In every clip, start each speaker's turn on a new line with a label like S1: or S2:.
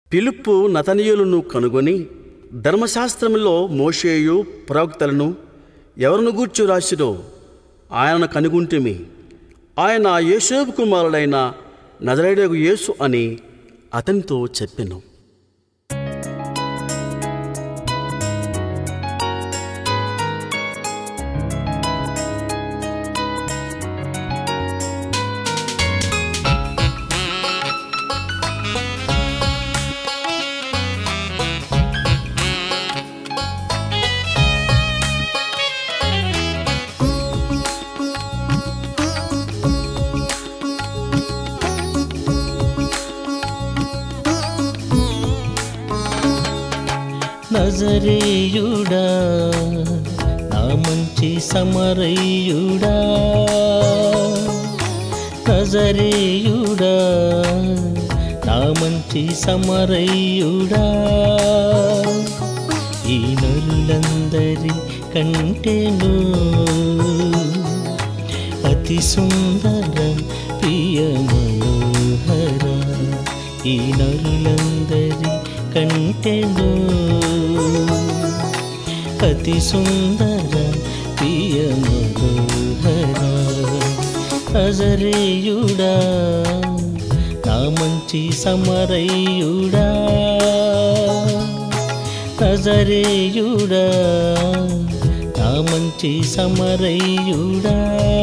S1: పిలుపు నతనీయులను కనుగొని ధర్మశాస్త్రములో మోషేయు ప్రవక్తలను ఎవరిని గూర్చి రాసిరో ఆయనను కనుగొంటిమి ఆయన యేసేపు కుమారుడైన నజరేడగు యేసు అని అతనితో చెప్పెను
S2: నజరేయుడా నా మంచి సమరయుడా నజరేయుడా నా మంచి సమరయుడా ఈ నరులందరి కంటేను అతి సుందర ప్రియ మనోహర ఈ నరులందరి కంటెను అతి సుందర ప్రియ మనోహర అజరేయుడా నా మంచి సమరయుడా నజరేయుడా నా మంచి సమరయుడా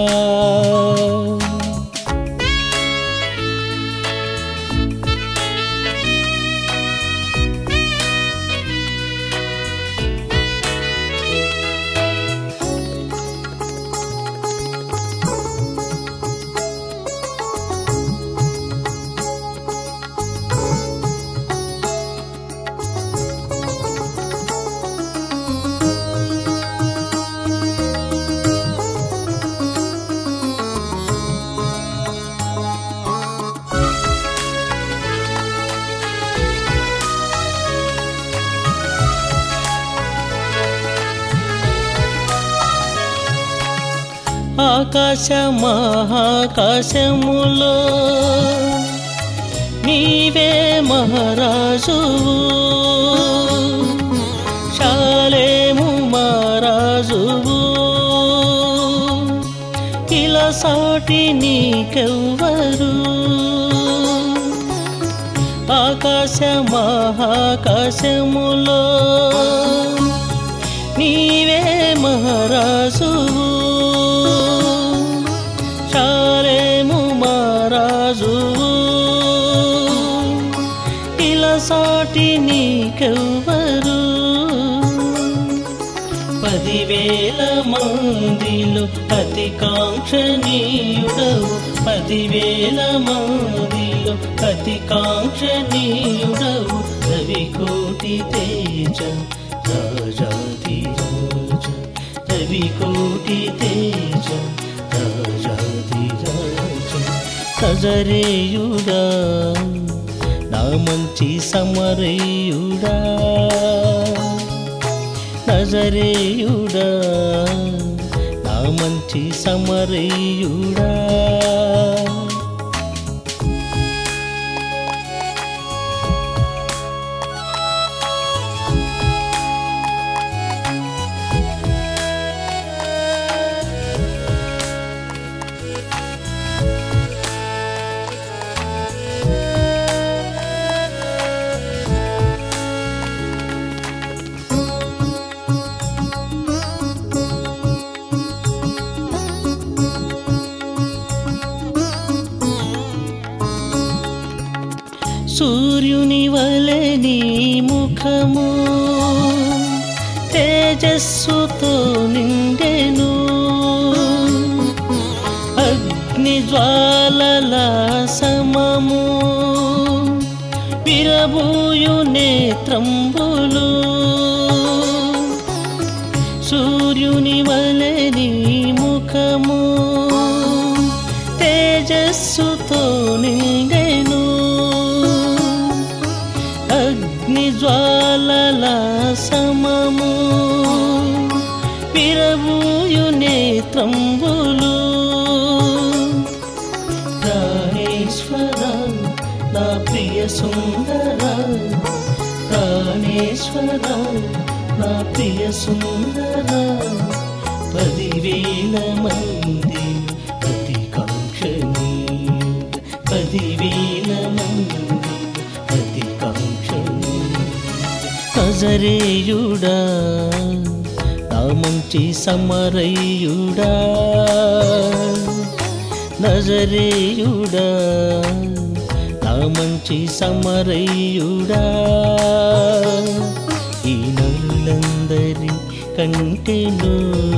S2: ఆకాశ మహాకాశములో నీవే మహారాజు శాలేము మహారాజువు ఇలా సాటి నీకెవ్వరు ఆకాశ మహాకాశములో నీవే మహారాజువు శాలేము మహారాజువు ఇలా సాటి నీకెవ్వరు పదివేల మందిలో అతి కాంక్షణీయుడవు పదివేల మందిలో అతి కాంక్షణీయుడవు రవి కోటి తేజ రాజాది రాజ రవి కోటి తేజ రాజాది రాజ సజరేయుడా నా మంచి సమరేయుడా నజరేయుడా నా మంచి సమరేయుడా సూర్యుని వలె నీ ముఖము తేజస్సుతో నిండెను అగ్ని జ్వాలల సమము విరబూయు నేత్రంబులు సూర్యుని వలె నీ ముఖము తేజస్సుతో నిండెను అగ్ని జ్వాలల సమము విరబూయు నేత్రంబులు ప్రాణేశ్వర నా ప్రియ సుందర సుందర నా ప్రియ సుందర పదివేల మంది అతి కాంక్షణీయుడ పదివేల మంది అతి కాంక్షణీయుడ నజరేయుడా నా మంచి సమరయుడా నజరేయుడా నా మంచి సమరయుడా ఈ నరులందరి కంటెను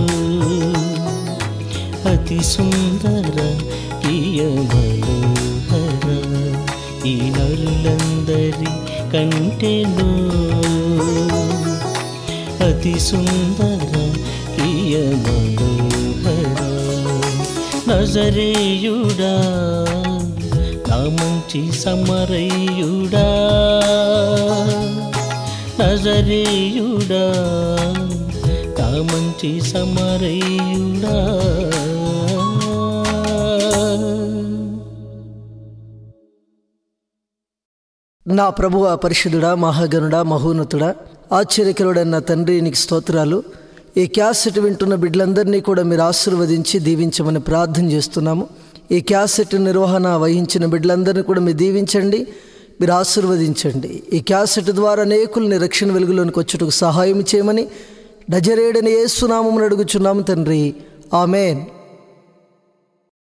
S2: అతి సుందర ప్రియ మనోహర ఈ నరులందరి కంటెను అతి సుందర ప్రియ మనోహర నజరేయుడా నా మంచి సమరయుడా నజరేయుడా నా మంచి సమరయుడా
S3: నా ప్రభువ పరిశుద్ధుడా మహాగణుడా మహోన్నతుడా ఆశ్చర్యకరుడన్న తండ్రి నీకు స్తోత్రాలు ఈ క్యాసెట్ వింటున్న బిడ్డలందరినీ కూడా మీరు ఆశీర్వదించి దీవించమని ప్రార్థన చేస్తున్నాము ఈ క్యాసెట్ నిర్వహణ వహించిన బిడ్డలందరినీ కూడా మీరు దీవించండి మీరు ఆశీర్వదించండి ఈ క్యాసెట్ ద్వారా అనేకుల్ని రక్షణ వెలుగులోనికి వచ్చుటకు సహాయం చేయమని డజరేడని ఏసునామమును అడుగుచున్నాము తండ్రి ఆమెన్